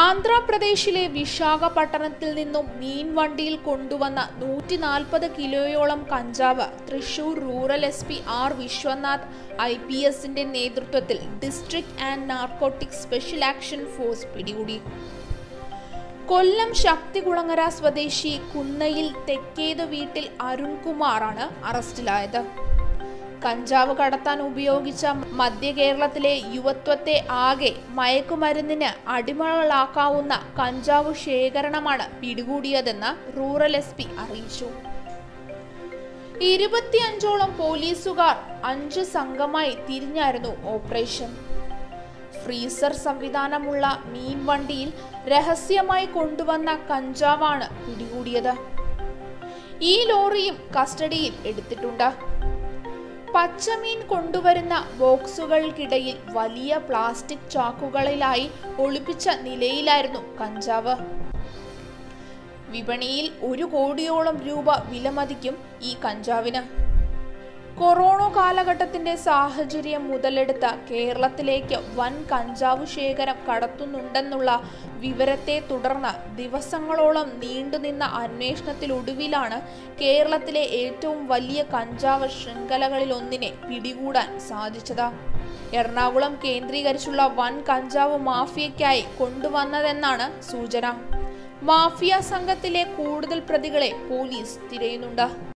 ആന്ധ്രാപ്രദേശിലെ വിശാഖപട്ടണത്തിൽ നിന്നും മീൻ വണ്ടിയിൽ കൊണ്ടുവന്ന നൂറ്റി നാൽപ്പത് കിലോയോളം കഞ്ചാവ് Thrissur rural S P R Vishwanath I P എസിന്റെ നേതൃത്വത്തിൽ district and narcotic special action force പിടികൂടി കൊല്ലം ശക്തികുളങ്ങര സ്വദേശി കുന്നയിൽ തെക്കേത് വീട്ടിൽ അരുൺകുമാറാണ് അറസ്റ്റിലായത് കഞ്ചാവ് കടത്താൻ ഉപയോഗിച്ച മധ്യ കേരളത്തിലെ യുവത്വത്തെ ആകെ മയക്കുമരുന്നിന് അടിമകളാക്കാവുന്ന കഞ്ചാവ് ശേഖരണമാണ് പിടികൂടിയതെന്ന് റൂറൽ എസ് പി അറിയിച്ചു ഇരുപത്തിയഞ്ചോളം പോലീസുകാർ അഞ്ച് സംഘമായി തിരിഞ്ഞായിരുന്നു ഓപ്പറേഷൻ ഫ്രീസർ സംവിധാനമുള്ള മീൻ വണ്ടിയിൽ രഹസ്യമായി കൊണ്ടുവന്ന കഞ്ചാവാണ് പിടികൂടിയത് ഈ ലോറിയും കസ്റ്റഡിയിൽ എടുത്തിട്ടുണ്ട് പച്ചമീൻ കൊണ്ടുവരുന്ന ബോക്സുകൾക്കിടയിൽ വലിയ പ്ലാസ്റ്റിക് ചാക്കുകളിലായി ഒളിപ്പിച്ച നിലയിലായിരുന്നു കഞ്ചാവ് വിപണിയിൽ ഒരു കോടിയോളം രൂപ വിലമതിക്കും ഈ കഞ്ചാവിന് കൊറോണ കാലഘട്ടത്തിന്റെ സാഹചര്യം മുതലെടുത്ത കേരളത്തിലേക്ക് വൻ കഞ്ചാവ് ശേഖരം കടത്തുന്നുണ്ടെന്നുള്ള വിവരത്തെ തുടർന്ന് ദിവസങ്ങളോളം നീണ്ടുനിന്ന അന്വേഷണത്തിലൊടുവിലാണ് കേരളത്തിലെ ഏറ്റവും വലിയ കഞ്ചാവ് ശൃംഖലകളിലൊന്നിനെ പിടികൂടാൻ സാധിച്ചത് എറണാകുളം കേന്ദ്രീകരിച്ചുള്ള വൻ കഞ്ചാവ് മാഫിയയ്ക്കായി കൊണ്ടുവന്നതെന്നാണ് സൂചന മാഫിയ സംഘത്തിലെ കൂടുതൽ പ്രതികളെ പോലീസ് തിരയുന്നുണ്ട്